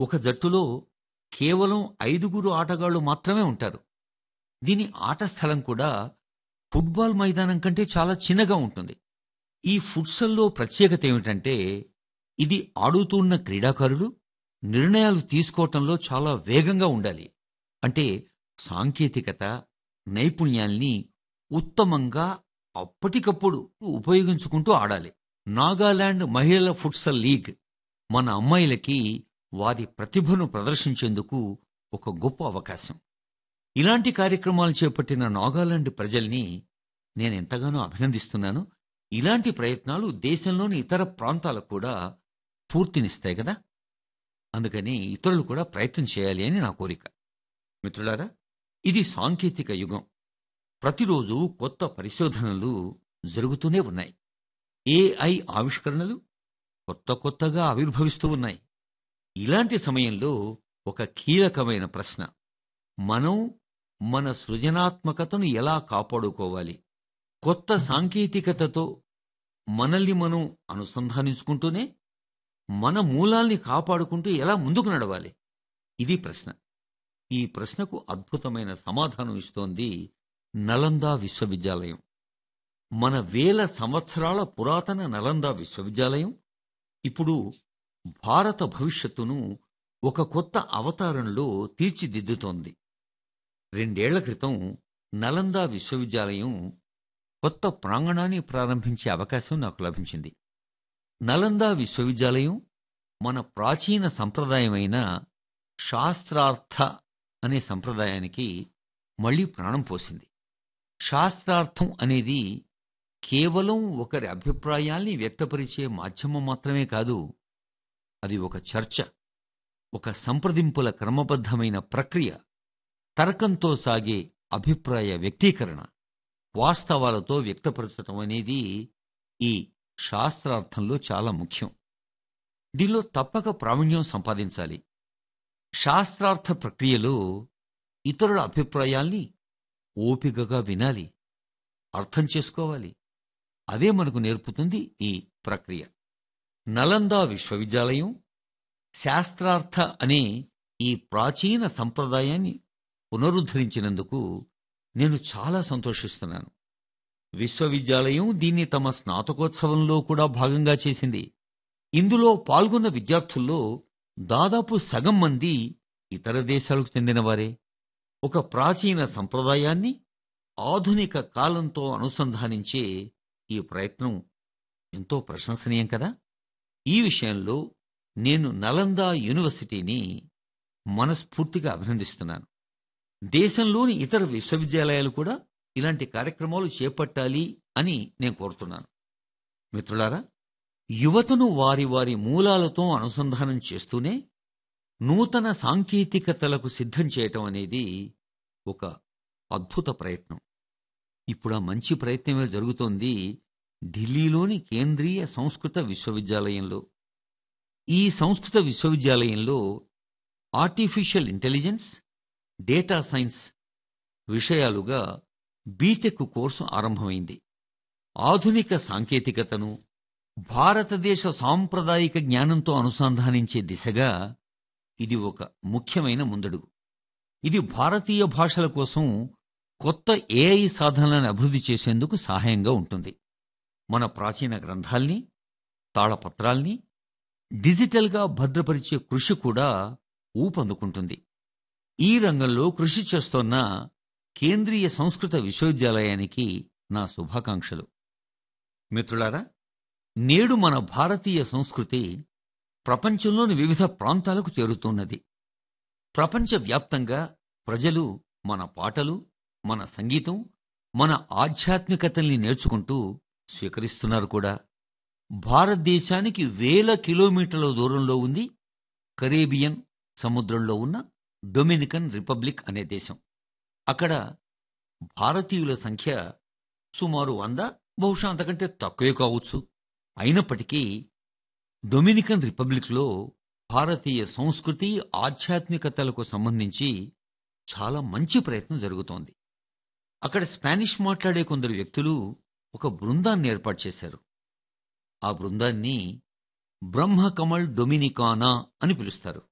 ఒక జట్టులో కేవలం ఐదుగురు ఆటగాళ్లు మాత్రమే ఉంటారు దీని ఆట స్థలం కూడా ఫుట్బాల్ మైదానం కంటే చాలా చిన్నగా ఉంటుంది ఈ ఫుట్సల్లో ప్రత్యేకత ఏమిటంటే ఇది ఆడుతున్న క్రీడాకారులు నిర్ణయాలు తీసుకోవటంలో చాలా వేగంగా ఉండాలి అంటే సాంకేతికత నైపుణ్యాల్ని ఉత్తమంగా అప్పటికప్పుడు ఉపయోగించుకుంటూ ఆడాలి నాగాలాండ్ మహిళల ఫుట్సల్ లీగ్ మన అమ్మాయిలకి వారి ప్రతిభను ప్రదర్శించేందుకు ఒక గొప్ప అవకాశం ఇలాంటి కార్యక్రమాలు చేపట్టిన నాగాలాండ్ ప్రజల్ని నేను ఎంతగానో అభినందిస్తున్నాను ఇలాంటి ప్రయత్నాలు దేశంలోని ఇతర ప్రాంతాలకు కూడా పూర్తినిస్తాయి కదా అందుకని ఇతరులు కూడా ప్రయత్నం చేయాలి అని నా కోరిక మిత్రులారా ఇది సాంకేతిక యుగం ప్రతిరోజు కొత్త పరిశోధనలు జరుగుతూనే ఉన్నాయి ఏఐ ఆవిష్కరణలు కొత్త కొత్తగా ఆవిర్భవిస్తూ ఉన్నాయి ఇలాంటి సమయంలో ఒక కీలకమైన ప్రశ్న మనం మన సృజనాత్మకతను ఎలా కాపాడుకోవాలి కొత్త సాంకేతికతతో మనల్ని మనం అనుసంధానించుకుంటూనే మన మూలాల్ని కాపాడుకుంటూ ఎలా ముందుకు నడవాలి ఇది ప్రశ్న ఈ ప్రశ్నకు అద్భుతమైన సమాధానం ఇస్తోంది నలందా విశ్వవిద్యాలయం మన వేల సంవత్సరాల పురాతన నలందా విశ్వవిద్యాలయం ఇప్పుడు భారత భవిష్యత్తును ఒక కొత్త అవతారంలో తీర్చిదిద్దుతోంది రెండేళ్ల క్రితం నలందా విశ్వవిద్యాలయం కొత్త ప్రాంగణాన్ని ప్రారంభించే అవకాశం నాకు లభించింది నలందా విశ్వవిద్యాలయం మన ప్రాచీన సంప్రదాయమైన శాస్త్రార్థ అనే సంప్రదాయానికి మళ్లీ ప్రాణం పోసింది శాస్త్రార్థం అనేది కేవలం ఒకరి అభిప్రాయాల్ని వ్యక్తపరిచే మాధ్యమం మాత్రమే కాదు అది ఒక చర్చ ఒక సంప్రదింపుల క్రమబద్ధమైన ప్రక్రియ తర్కంతో సాగే అభిప్రాయ వ్యక్తీకరణ వాస్తవాలతో వ్యక్తపరచటం అనేది ఈ శాస్త్రార్థంలో చాలా ముఖ్యం దీనిలో తప్పక ప్రావీణ్యం సంపాదించాలి శాస్త్రార్థ ప్రక్రియలో ఇతరుల అభిప్రాయాల్ని ఓపికగా వినాలి అర్థం చేసుకోవాలి అదే మనకు నేర్పుతుంది ఈ ప్రక్రియ నలందా విశ్వవిద్యాలయం శాస్త్రార్థ అనే ఈ ప్రాచీన సంప్రదాయాన్ని పునరుద్ధరించినందుకు నేను చాలా సంతోషిస్తున్నాను విశ్వవిద్యాలయం దీన్ని తమ స్నాతకోత్సవంలో కూడా భాగంగా చేసింది ఇందులో పాల్గొన్న విద్యార్థుల్లో దాదాపు సగం మంది ఇతర దేశాలకు చెందినవారే ఒక ప్రాచీన సంప్రదాయాన్ని ఆధునిక కాలంతో అనుసంధానించే ఈ ప్రయత్నం ఎంతో ప్రశంసనీయం కదా ఈ విషయంలో నేను నలందా యూనివర్సిటీని మనస్ఫూర్తిగా అభినందిస్తున్నాను దేశంలోని ఇతర విశ్వవిద్యాలయాలు కూడా ఇలాంటి కార్యక్రమాలు చేపట్టాలి అని నేను కోరుతున్నాను మిత్రులారా యువతను వారి వారి మూలాలతో అనుసంధానం చేస్తూనే నూతన సాంకేతికతలకు సిద్ధం చేయటం అనేది ఒక అద్భుత ప్రయత్నం ఇప్పుడు ఆ మంచి ప్రయత్నమే జరుగుతోంది ఢిల్లీలోని కేంద్రీయ సంస్కృత విశ్వవిద్యాలయంలో ఈ సంస్కృత విశ్వవిద్యాలయంలో ఆర్టిఫిషియల్ ఇంటెలిజెన్స్ డేటా సైన్స్ విషయాలుగా బీటెక్ కోర్సు ఆరంభమైంది ఆధునిక సాంకేతికతను భారతదేశ సాంప్రదాయిక జ్ఞానంతో అనుసంధానించే దిశగా ఇది ఒక ముఖ్యమైన ముందడుగు ఇది భారతీయ భాషల కోసం కొత్త ఏఐ సాధనలను అభివృద్ధి చేసేందుకు సహాయంగా ఉంటుంది మన ప్రాచీన గ్రంథాల్ని తాళపత్రాల్ని డిజిటల్గా భద్రపరిచే కృషి కూడా ఊపందుకుంటుంది ఈ రంగంలో కృషి చేస్తోన్న కేంద్రీయ సంస్కృత విశ్వవిద్యాలయానికి నా శుభాకాంక్షలు మిత్రులారా నేడు మన భారతీయ సంస్కృతి ప్రపంచంలోని వివిధ ప్రాంతాలకు చేరుతున్నది ప్రపంచవ్యాప్తంగా ప్రజలు మన పాటలు మన సంగీతం మన ఆధ్యాత్మికతల్ని నేర్చుకుంటూ స్వీకరిస్తున్నారు కూడా భారతదేశానికి వేల కిలోమీటర్ల దూరంలో ఉంది కరేబియన్ సముద్రంలో ఉన్న డొమినికన్ రిపబ్లిక్ అనే దేశం అక్కడ భారతీయుల సంఖ్య సుమారు వంద బహుశా అంతకంటే తక్కువే కావచ్చు అయినప్పటికీ డొమినికన్ రిపబ్లిక్లో భారతీయ సంస్కృతి ఆధ్యాత్మికతలకు సంబంధించి చాలా మంచి ప్రయత్నం జరుగుతోంది అక్కడ స్పానిష్ మాట్లాడే కొందరు వ్యక్తులు ఒక బృందాన్ని ఏర్పాటు చేశారు ఆ బృందాన్ని బ్రహ్మకమల్ డొమినికానా అని పిలుస్తారు